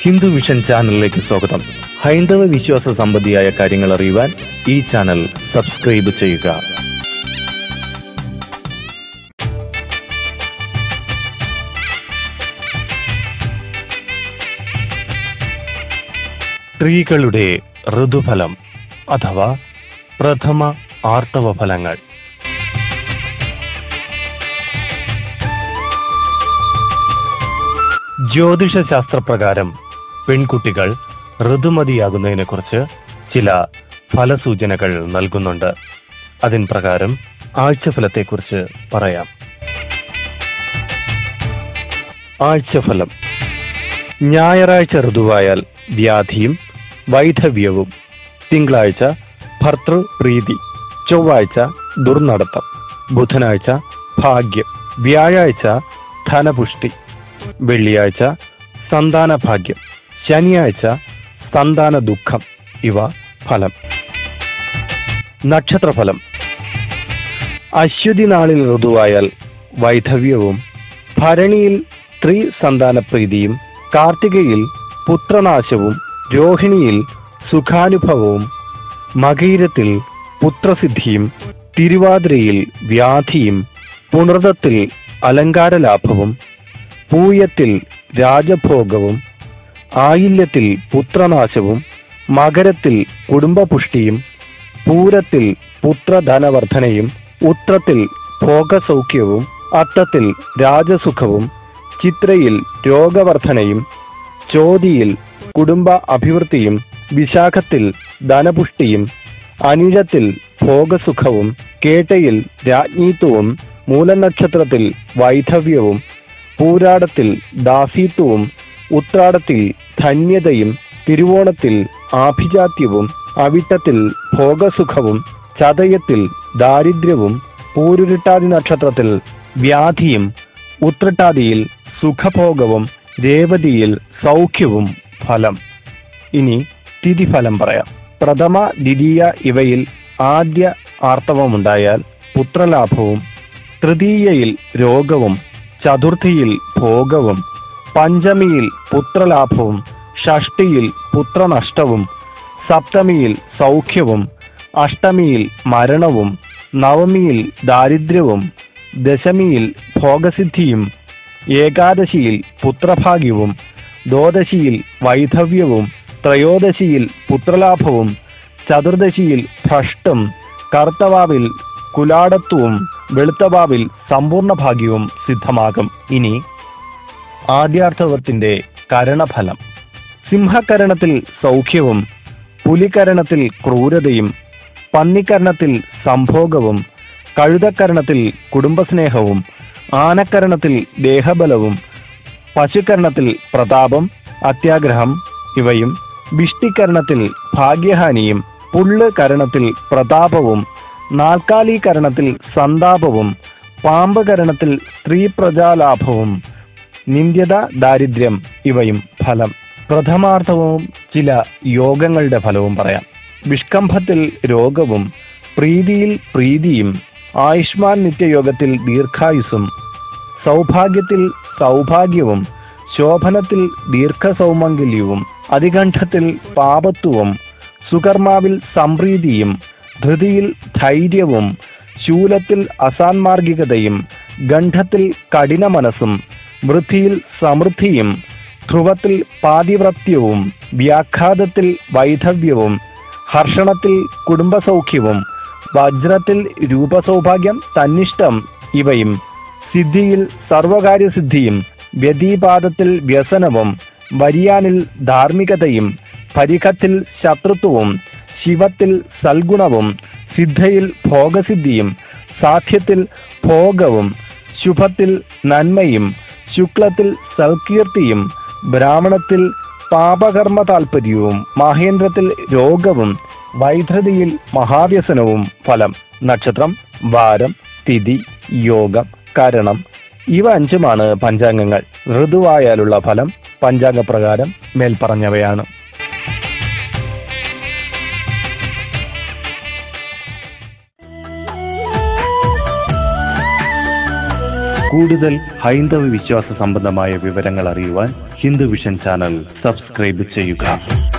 Hindu vision ചാനലിലേക്ക് സ്വാഗതം ഹൈന്ദവ വിശ്വാസ സംബന്ധിയായ കാര്യങ്ങൾ അറിയുവാൻ ഈ ചാനൽ സബ്സ്ക്രൈബ് ചെയ്യുക സ്ത്രീകളുടെ ഋതുഫലം അഥവാ പ്രഥമ ആർത്തവ ഫലങ്ങൾ ജ്യോതിഷ ശാസ്ത്രപ്രകാരം പെൺകുട്ടികൾ ഋതുമതിയാകുന്നതിനെക്കുറിച്ച് ചില ഫലസൂചനകൾ നൽകുന്നുണ്ട് അതിൻ പ്രകാരം ആഴ്ചഫലത്തെക്കുറിച്ച് പറയാം ആഴ്ചഫലം ഞായറാഴ്ച ഋതുവായാൽ വ്യാധിയും വൈധവ്യവും തിങ്കളാഴ്ച ഭർതൃപ്രീതി ചൊവ്വാഴ്ച ദുർനടത്തം ബുധനാഴ്ച ഭാഗ്യം വ്യാഴാഴ്ച ധനപുഷ്ടി വെള്ളിയാഴ്ച സന്താന ഭാഗ്യം ശനിയാഴ്ച സന്താന ദുഃഖം ഇവ ഫലം നക്ഷത്രഫലം അശ്വതി നാളിൽ ഋതുവായാൽ വൈധവ്യവും ഭരണിയിൽ സ്ത്രീ സന്താനപ്രീതിയും കാർത്തികയിൽ പുത്രനാശവും രോഹിണിയിൽ സുഖാനുഭവവും മകീരത്തിൽ പുത്രസിദ്ധിയും തിരുവാതിരയിൽ വ്യാധിയും പുണർദത്തിൽ അലങ്കാരലാഭവും പൂയത്തിൽ രാജഭോഗവും ആയില്യത്തിൽ പുത്രനാശവും മകരത്തിൽ കുടുംബപുഷ്ടിയും പൂരത്തിൽ പുത്രധനവർദ്ധനയും ഉത്രത്തിൽ ഭോഗസൗഖ്യവും അത്തത്തിൽ രാജസുഖവും ചിത്രയിൽ രോഗവർദ്ധനയും ചോതിയിൽ കുടുംബ അഭിവൃദ്ധിയും വിശാഖത്തിൽ ധനപുഷ്ടിയും അനിഴത്തിൽ ഭോഗസുഖവും കേട്ടയിൽ രാജ്ഞീത്വവും മൂലനക്ഷത്രത്തിൽ വൈധവ്യവും പൂരാടത്തിൽ ദാസീത്വവും ഉത്രാടത്തിൽ ധന്യതയും തിരുവോണത്തിൽ ആഭിജാത്യവും അവിട്ടത്തിൽ ഭോഗസുഖവും ചതയത്തിൽ ദാരിദ്ര്യവും പൂരുരുട്ടാതി നക്ഷത്രത്തിൽ വ്യാധിയും ഉത്രട്ടാതിയിൽ സുഖഭോഗവും രേവതിയിൽ സൗഖ്യവും ഫലം ഇനി തിഥിഫലം പറയാം പ്രഥമ ദ്വിതീയ ഇവയിൽ ആദ്യ ആർത്തവമുണ്ടായാൽ പുത്രലാഭവും തൃതീയയിൽ രോഗവും ചതുർത്ഥിയിൽ ഭോഗവും പഞ്ചമിയിൽ പുത്രലാഭവും ഷഷ്ടിയിൽ പുത്രനഷ്ടവും സപ്തമിയിൽ സൗഖ്യവും അഷ്ടമിയിൽ മരണവും നവമിയിൽ ദാരിദ്ര്യവും ദശമിയിൽ ഭോഗസിദ്ധിയും ഏകാദശിയിൽ പുത്രഭാഗ്യവും ദ്വാദശിയിൽ വൈധവ്യവും ത്രയോദശിയിൽ പുത്രലാഭവും ചതുർദശിയിൽ ഭ്രഷ്ടും കറുത്തവാവിൽ കുലാടത്വവും വെളുത്തവാവിൽ സമ്പൂർണ്ണ ഭാഗ്യവും സിദ്ധമാകും ഇനി ആദ്യാർത്ഥവത്തിന്റെ കരണഫലം സിംഹകരണത്തിൽ സൗഖ്യവും പുലികരണത്തിൽ ക്രൂരതയും പന്നിക്കരണത്തിൽ സംഭോഗവും കഴുതക്കരണത്തിൽ കുടുംബസ്നേഹവും ആനക്കരണത്തിൽ ദേഹബലവും പശുക്കരണത്തിൽ പ്രതാപം അത്യാഗ്രഹം ഇവയും വിഷ്ടിക്കരണത്തിൽ ഭാഗ്യഹാനിയും പുള്ള് കരണത്തിൽ പ്രതാപവും നാൽക്കാലീകരണത്തിൽ സന്താപവും പാമ്പ് കരണത്തിൽ സ്ത്രീ പ്രജാലാഭവും നിന്ദ്യത ദാരിദ്ര്യം ഇവയും ഫലം പ്രഥമാർത്ഥവും ചില യോഗങ്ങളുടെ ഫലവും പറയാം വിഷ്കംഭത്തിൽ രോഗവും പ്രീതിയിൽ പ്രീതിയും ആയുഷ്മാൻ നിത്യയോഗത്തിൽ ദീർഘായുസും സൗഭാഗ്യത്തിൽ സൗഭാഗ്യവും ശോഭനത്തിൽ ദീർഘസൗമംഗല്യവും അതികണ്ഠത്തിൽ പാപത്വവും സുകർമാവിൽ സംപ്രീതിയും ധൃതിയിൽ ധൈര്യവും ശൂലത്തിൽ അസാൻമാർഗികതയും ഗണ്ഡത്തിൽ കഠിന മനസ്സും വൃദ്ധിയിൽ സമൃദ്ധിയും ധ്രുവത്തിൽ പാതിവ്രത്യവും വ്യാഘാതത്തിൽ വൈധവ്യവും ഹർഷണത്തിൽ കുടുംബസൗഖ്യവും വജ്രത്തിൽ രൂപസൗഭാഗ്യം തന്നിഷ്ടം ഇവയും സിദ്ധിയിൽ സർവകാര്യസിദ്ധിയും വ്യതിപാദത്തിൽ വ്യസനവും വരിയാനിൽ ധാർമ്മികതയും പരിഖത്തിൽ ശത്രുത്വവും ശിവത്തിൽ സൽഗുണവും സിദ്ധയിൽ ഭോഗസിദ്ധിയും സാധ്യത്തിൽ ഭോഗവും ശുഭത്തിൽ നന്മയും ശുക്ലത്തിൽ സൽകീർത്തിയും ബ്രാഹ്മണത്തിൽ പാപകർമ്മ താൽപര്യവും മഹേന്ദ്രത്തിൽ രോഗവും വൈദ്രതയിൽ മഹാവ്യസനവും ഫലം നക്ഷത്രം വാരം തിഥി യോഗം കരണം ഇവ അഞ്ചുമാണ് പഞ്ചാംഗങ്ങൾ ഋതുവായാലുള്ള ഫലം പഞ്ചാംഗപ്രകാരം മേൽപ്പറഞ്ഞവയാണ് കൂടുതൽ ഹൈന്ദവ വിശ്വാസ സംബന്ധമായ വിവരങ്ങൾ അറിയുവാൻ ഹിന്ദു വിഷൻ ചാനൽ സബ്സ്ക്രൈബ് ചെയ്യുക